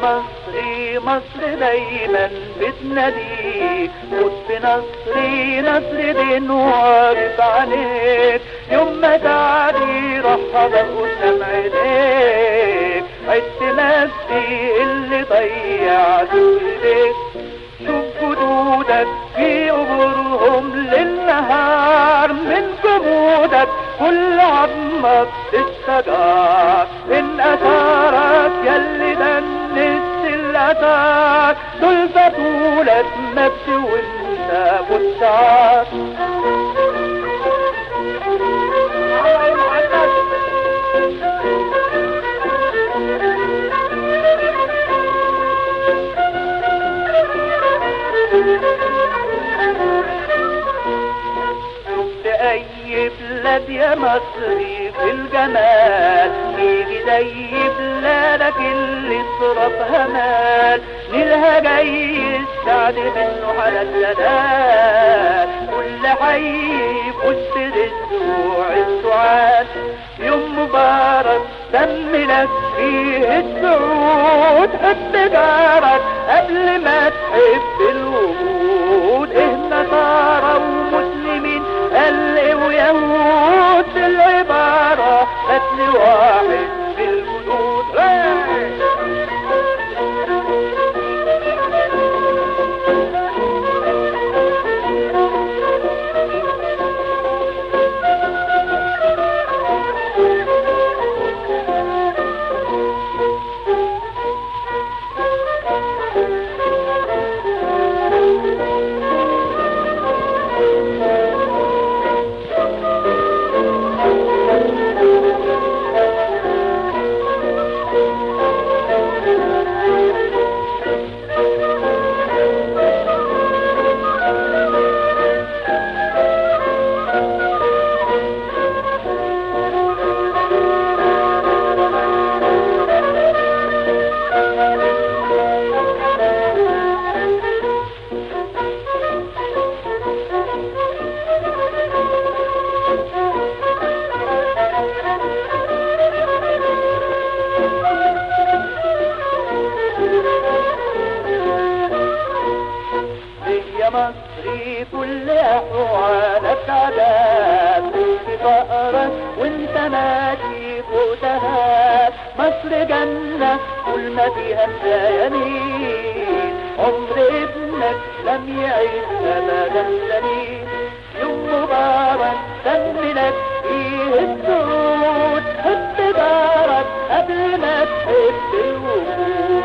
مصري مصر دايما بتناديك خد بنصري نصر دين واقف عليك يوم ما تعدي رحب قدام عينيك عدت نفسي اللي ضيعته ايديك شوف جدودك في قبورهم للنهار من جمودك كل عظمة بتشتجر من أثارك يلي دنست الأثار دول بطولك نفسي وانت مستعار شفت اي بلاد يا مصري في الجمال يجي زي بلادك اللي صرفها مال نيلها جاي السعد منه على الجلال كل حي فوز رزقه السعاد يوم مبارك دم لك فيه السعود حب جارك قبل ما تحب الوجود ايه نصارى ومسلمين قل ويهود بالعبارة قتل واحد في الجنود يا مصري كل احوالك عذاب في فقرك وانت ماشي فوق دهب مصر جنة كل ما فيها الزيانين عمر ابنك لم يعيش ابدا سليم يوم مبارك دم لك فيه السود حب دارك قبل ما تحب الوجود